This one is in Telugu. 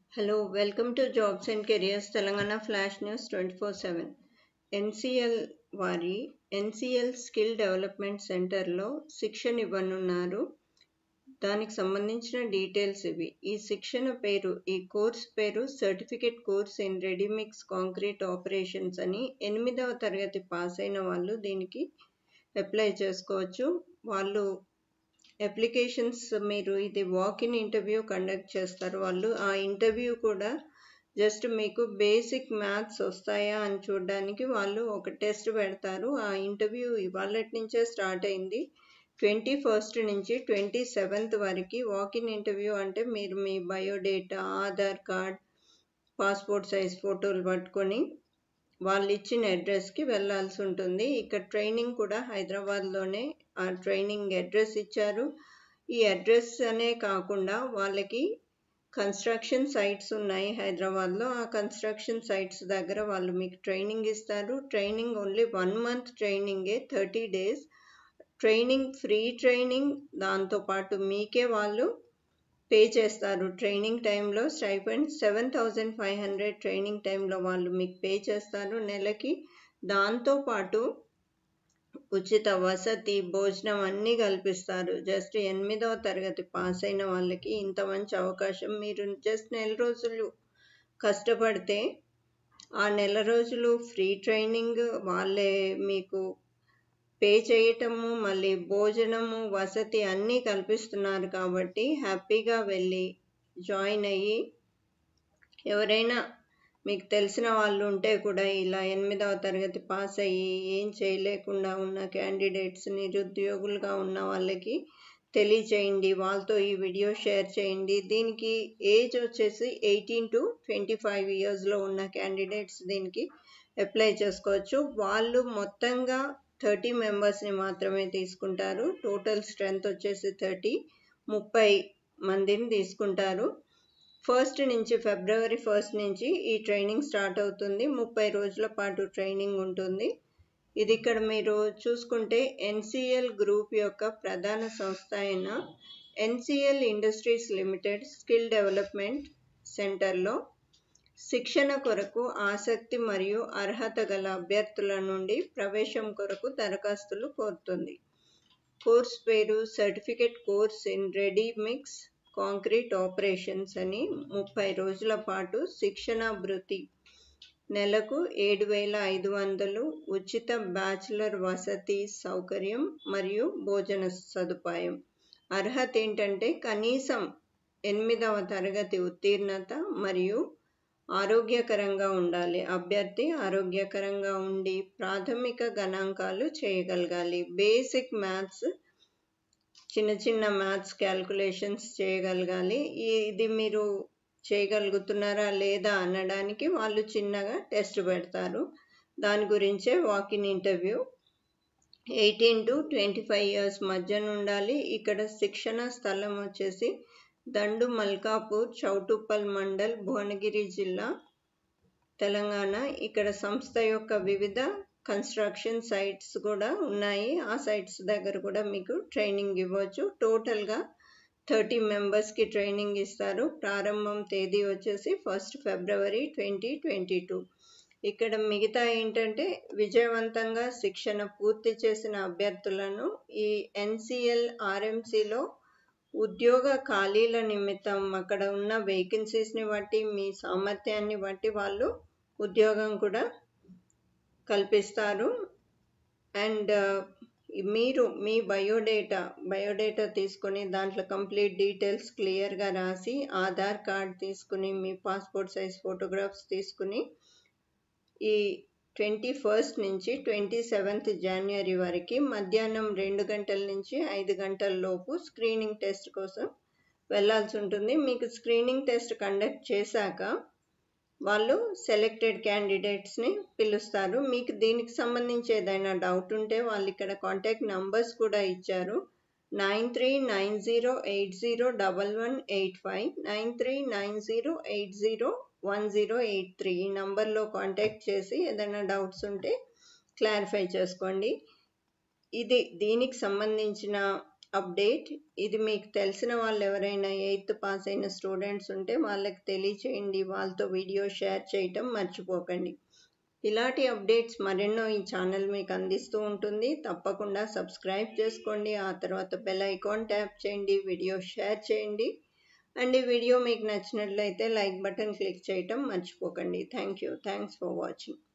hello welcome to jobs and careers Telangana flash news twenty four seven NCL వారి ఎన్సిఎల్ స్కిల్ డెవలప్మెంట్ సెంటర్లో శిక్షణ ఇవ్వనున్నారు దానికి సంబంధించిన డీటెయిల్స్ ఇవి ఈ శిక్షణ పేరు ఈ కోర్స్ పేరు certificate course in ready mix concrete operations అని ఎనిమిదవ తరగతి పాస్ అయిన వాళ్ళు దీనికి అప్లై చేసుకోవచ్చు వాళ్ళు అప్లికేషన్స్ మీరు ఇది వాక్ ఇన్ ఇంటర్వ్యూ కండక్ట్ చేస్తారు వాళ్ళు ఆ ఇంటర్వ్యూ కూడా జస్ట్ మీకు బేసిక్ మ్యాథ్స్ వస్తాయా అని చూడడానికి వాళ్ళు ఒక టెస్ట్ పెడతారు ఆ ఇంటర్వ్యూ ఇవాళ నుంచే స్టార్ట్ అయింది ట్వంటీ ఫస్ట్ నుంచి ట్వంటీ సెవెంత్ వరకు వాక్ ఇన్ ఇంటర్వ్యూ అంటే మీరు మీ biodata Aadhaar card passport size ఫోటోలు పట్టుకొని వాళ్ళు ఇచ్చిన అడ్రస్కి వెళ్ళాల్సి ఉంటుంది ఇక్కడ ట్రైనింగ్ కూడా హైదరాబాద్లోనే ఆ ట్రైనింగ్ అడ్రస్ ఇచ్చారు ఈ అడ్రస్ అనే కాకుండా వాళ్ళకి కన్స్ట్రక్షన్ సైట్స్ ఉన్నాయి హైదరాబాద్లో ఆ కన్స్ట్రక్షన్ సైట్స్ దగ్గర వాళ్ళు మీకు ట్రైనింగ్ ఇస్తారు ట్రైనింగ్ ఓన్లీ వన్ మంత్ ట్రైనింగే thirty days training free training దాంతోపాటు మీకే వాళ్ళు పే చేస్తారు ట్రైనింగ్ టైంలో stipend seven thousand five hundred training టైంలో వాళ్ళు మీకు పే చేస్తారు నెలకి దాంతోపాటు ఉచిత వసతి భోజనం అన్నీ కల్పిస్తారు జస్ట్ ఎనిమిదవ తరగతి పాస్ అయిన వాళ్ళకి ఇంత మంచి అవకాశం మీరు జస్ట్ నెల రోజులు కష్టపడితే ఆ నెల రోజులు ఫ్రీ ట్రైనింగ్ వాళ్ళే మీకు పే చేయటము మళ్ళీ భోజనము వసతి అన్నీ కల్పిస్తున్నారు కాబట్టి హ్యాపీగా వెళ్ళి జాయిన్ అయ్యి ఎవరైనా మీకు తెలిసిన వాళ్ళు ఉంటే కూడా ఇలా ఎనిమిదవ తరగతి పాస్ అయ్యి ఏం చేయలేకుండా ఉన్న క్యాండిడేట్స్ నిరుద్యోగులుగా ఉన్న వాళ్ళకి తెలియచేయండి వాళ్ళతో ఈ వీడియో షేర్ చేయండి దీనికి ఏజ్ వచ్చేసి ఎయిటీన్ టు ట్వంటీ ఫైవ్ ఇయర్స్లో ఉన్న క్యాండిడేట్స్ దీనికి అప్లై చేసుకోవచ్చు వాళ్ళు మొత్తంగా థర్టీ మెంబర్స్ని మాత్రమే తీసుకుంటారు టోటల్ స్ట్రెంత్ వచ్చేసి థర్టీ ముప్పై మందిని తీసుకుంటారు ఫస్ట్ నుంచి ఫిబ్రవరి ఫస్ట్ నుంచి ఈ ట్రైనింగ్ స్టార్ట్ అవుతుంది ముప్పై రోజుల పాటు ట్రైనింగ్ ఉంటుంది ఇది ఇక్కడ మీరు చూసుకుంటే ఎన్సిఎల్ గ్రూప్ యొక్క ప్రధాన సంస్థ అయిన NCL industries limited skill development సెంటర్లో శిక్షణ కొరకు ఆసక్తి మరియు అర్హత గల అభ్యర్థుల నుండి ప్రవేశం కొరకు దరఖాస్తులు కోరుతుంది కోర్స్ పేరు certificate course in ready mix concrete operations అని ముప్పై రోజుల పాటు శిక్షణ భృతి నెలకు ఏడు వేల ఐదు వందలు ఉచిత బ్యాచిలర్ వసతి సౌకర్యం మరియు భోజన సదుపాయం అర్హత ఏంటంటే కనీసం ఎనిమిదవ తరగతి ఉత్తీర్ణత మరియు ఆరోగ్యకరంగా ఉండాలి అభ్యర్థి ఆరోగ్యకరంగా ఉండి ప్రాథమిక గణాంకాలు చేయగలగాలి బేసిక్ మ్యాథ్స్ చిన్న చిన్న మ్యాథ్స్ క్యాల్కులేషన్స్ చేయగలగాలి ఇది మీరు చేయగలుగుతున్నారా లేదా అనడానికి వాళ్ళు చిన్నగా టెస్ట్ పెడతారు దాని గురించే walk in interview eighteen to twenty five years మధ్యన ఉండాలి ఇక్కడ శిక్షణ స్థలం వచ్చేసి దండు మల్కాపూర్ చౌటుప్పల్ మండల్ భువనగిరి జిల్లా తెలంగాణ ఇక్కడ సంస్థ యొక్క వివిధ కన్స్ట్రక్షన్ సైట్స్ కూడా ఉన్నాయి ఆ సైట్స్ దగ్గర కూడా మీకు ట్రైనింగ్ ఇవ్వచ్చు టోటల్గా థర్టీ మెంబర్స్కి ట్రైనింగ్ ఇస్తారు ప్రారంభం తేదీ వచ్చేసి ఫస్ట్ ఫిబ్రవరి ట్వంటీ ట్వంటీ టూ ఇక్కడ మిగతా ఏంటంటే విజయవంతంగా శిక్షణ పూర్తి చేసిన అభ్యర్థులను ఈ ఎన్సిఎల్ ఆర్ఎంసీలో ఉద్యోగ ఖాళీల నిమిత్తం అక్కడ ఉన్న వేకెన్సీస్ని బట్టి మీ సామర్థ్యాన్ని బట్టి వాళ్ళు ఉద్యోగం కూడా కల్పిస్తారు అండ్ మీరు మీ బయోడేటా బయోడేటా తీసుకొని దాంట్లో కంప్లీట్ డీటెయిల్స్ క్లియర్గా రాసి ఆధార్ కార్డ్ తీసుకుని మీ పాస్పోర్ట్ సైజ్ ఫోటోగ్రాఫ్స్ తీసుకుని ఈ ట్వంటీ ఫస్ట్ నుంచి ట్వంటీ సెవెంత్ జనవరి వరకు మధ్యాహ్నం రెండు గంటల నుంచి ఐదు గంటల లోపు స్క్రీనింగ్ టెస్ట్ కోసం వెళ్ళాల్సి ఉంటుంది మీకు స్క్రీనింగ్ టెస్ట్ కండక్ట్ చేశాక వాళ్ళు సెలెక్టెడ్ క్యాండిడేట్స్ని పిలుస్తారు మీకు దీనికి సంబంధించి ఏదైనా డౌట్ ఉంటే వాళ్ళు ఇక్కడ కాంటాక్ట్ నంబర్స్ కూడా ఇచ్చారు nine three nine zero eight zero double one eight five nine three nine zero eight zero one zero eight three ఈ నంబర్లో కాంటాక్ట్ చేసి ఏదైనా డౌట్స్ ఉంటే క్లారిఫై చేసుకోండి ఇది దీనికి సంబంధించిన అప్డేట్ ఇది మీకు తెలిసిన వాళ్ళు ఎవరైనా ఎయిత్ పాస్ అయిన స్టూడెంట్స్ ఉంటే వాళ్ళకి తెలియచేయండి వాళ్ళతో వీడియో షేర్ చేయటం మర్చిపోకండి ఇలాంటి అప్డేట్స్ మరెన్నో ఈ ఛానల్ మీకు అందిస్తూ ఉంటుంది తప్పకుండా సబ్స్క్రైబ్ చేసుకోండి ఆ తర్వాత బెల్ ఐకాన్ ట్యాప్ చేయండి వీడియో షేర్ చేయండి అండ్ ఈ వీడియో మీకు నచ్చినట్లయితే లైక్ బటన్ క్లిక్ చేయటం మర్చిపోకండి thank you thanks for watching